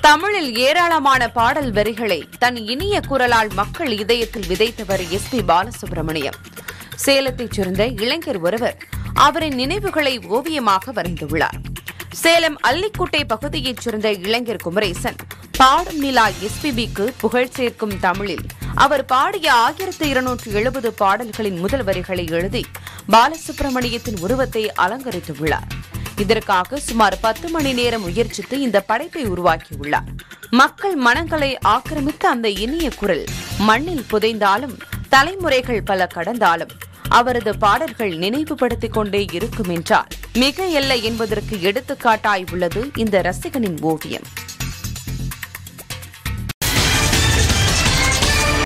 தமிழில் ஏராளமான பாடல் வரிகளை தன் இனிய குரலால் மக்கள் இதயத்தில் விதைத்தவர் எஸ் பி பாலசுப்ரமணியம் சேலத்தைச் சேர்ந்த இளைஞர் ஒருவர் அவரின் நினைவுகளை ஓவியமாக வரைந்துள்ளார் சேலம் அல்லிக்குட்டை பகுதியைச் சேர்ந்த இளைஞர் குமரேசன் பாடும் நிலா எஸ்பிபிக்கு புகழ் சேர்க்கும் தமிழில் அவர் பாடிய ஆயிரத்து இருநூற்று எழுபது பாடல்களின் முதல் வரிகளை எழுதி பாலசுப்ரமணியத்தின் உருவத்தை அலங்கரித்துள்ளார் இதற்காக சுமார் பத்து மணி நேரம் முயற்சித்து இந்த படைப்பை உருவாக்கியுள்ளார் மக்கள் மனங்களை ஆக்கிரமித்த அந்த இனிய குரல் மண்ணில் புதைந்தாலும் தலைமுறைகள் பல கடந்தாலும் அவரது பாடல்கள் நினைவுபடுத்திக் கொண்டே இருக்கும் என்றால் மிக இல்லை என்பதற்கு எடுத்துக்காட்டாய் உள்ளது இந்த ரசிகனின் ஓவியம்